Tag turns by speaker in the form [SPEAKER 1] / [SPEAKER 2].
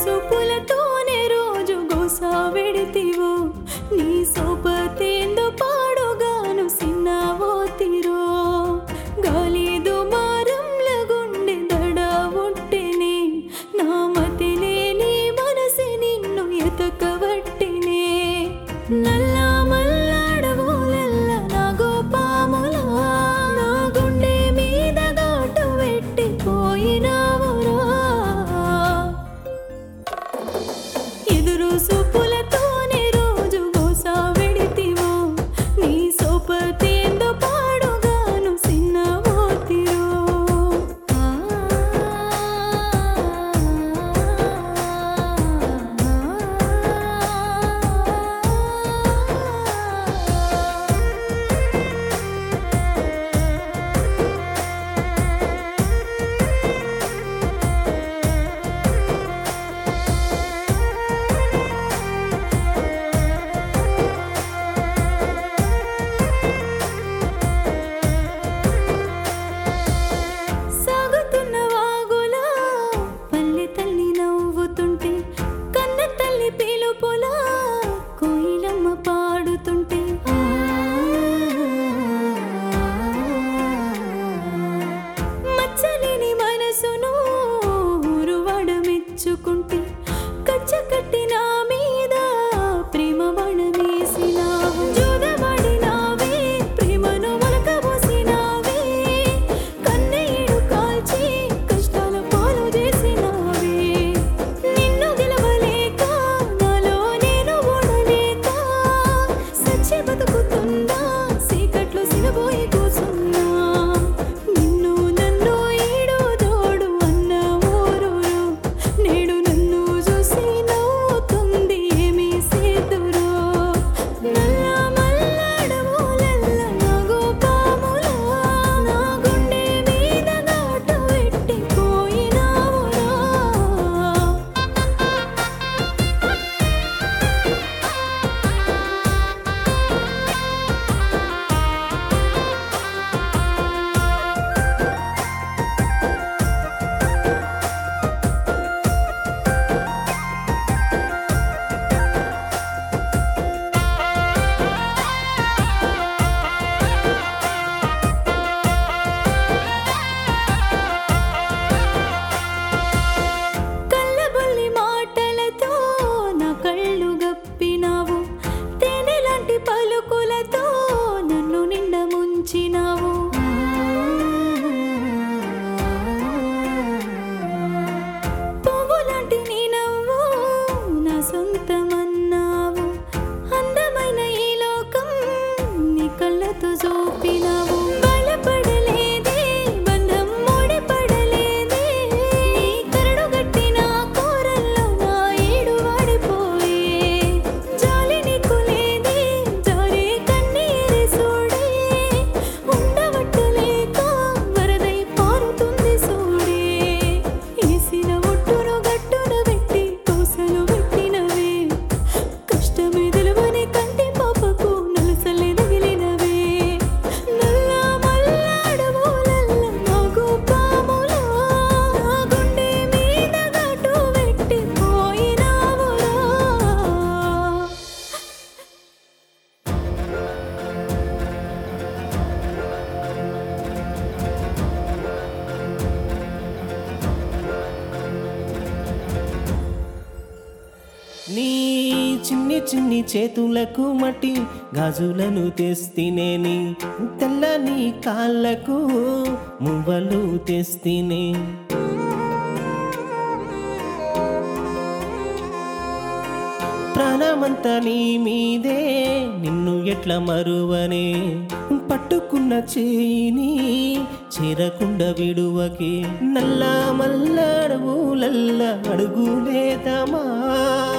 [SPEAKER 1] సూపులతోనే రోజు గోసా వెడితివో నీ సోపతేందో పాడుగాను సిన్నావో తిరో గాలి దుమారంల గుండె దడ ఒట్టెనే నా మతిలే నీ మనసే నిన్ను ఎతకవట్టెనే నల్ల మల్లాడవులెల్ల నా గోపాములా నా గుండె మీద గాటు పెట్టిపోయినావురా ఎదురు సూపులతోనే రోజు గోసా వెడితివో నీ సోపతేందో పాడుగాను సిన్నవోతిరో సాగుతున్న వాగులా పల్లె తల్లి నవ్వుతుంటే కన్న తల్లి పిలుపులా కోయిలమ్మ పాడుతుంటే ఆ, మచ్చలేని మనసును ఊరువాడ మెచ్చుకుంటే కచ్చ కట్టిన మీద ప్రేమ బణమేసినావు జోదమాడినావే ప్రేమను మొలకబోసినావే కన్నీడు కాల్చి కష్టాల పాలు చేసినావే నిన్ను గెలవలేక నాలో నేను ఓడలేక సచ్చి బతుకుతున్నా సీకట్లో సినబోయి కూసున్నా నిన్ను నన్ను ఈడు దోడు అన్న ఊరూరు నేడు నన్ను చూసి నవ్వుతుంది ఏమీ సేతురో నల్ల మల్లాడవులెల్ల నా గోపాములా నా గుండె మీద గాటు పెట్టిపోయినావురా కళ్ళబొల్లి మాటలతో నా కళ్ళు గప్పినావు తేనెలాంటి పలుకులతో నన్ను నిండ ముంచినావు పువ్వులాంటి నీ నవ్వు నా సొంతమన్నావు అందమైన ఈ లోకం నీ కళ్ళతో చూపినావు బలపడలేదే బంధం ముడిపడలేదే నీ కరడు గట్టిన కోరల్లో నా ఏడు వాడిపోయే జాలి నీకు లేదే జారే కన్నీరే సోడే ఉండవట్టలేక వరదై పారుతుంది సోడే ఏసిన ఒట్టును గట్టున పెట్టి కోసలు పెట్టినవే కష్టమే తెలువని కంటి పాపకు నలసలే తగిలినవే నల్ల మల్లాడవులల్ల నాగు పాములా నా గుండె మీద గాటు పెట్టిపోయినావురా
[SPEAKER 2] నీ చిన్ని చిన్ని చేతులకు మట్టి గాజులను తెస్తినేని తెల్లని కాళ్ళకు మువ్వలు తెస్తినే ప్రాణమంతా నీ మీదే నిన్ను ఎట్ల మరువనే పట్టుకున్న చేయిని చేరకుండా విడువకే నల్ల మల్లడవులల్ల అడుగులేదమా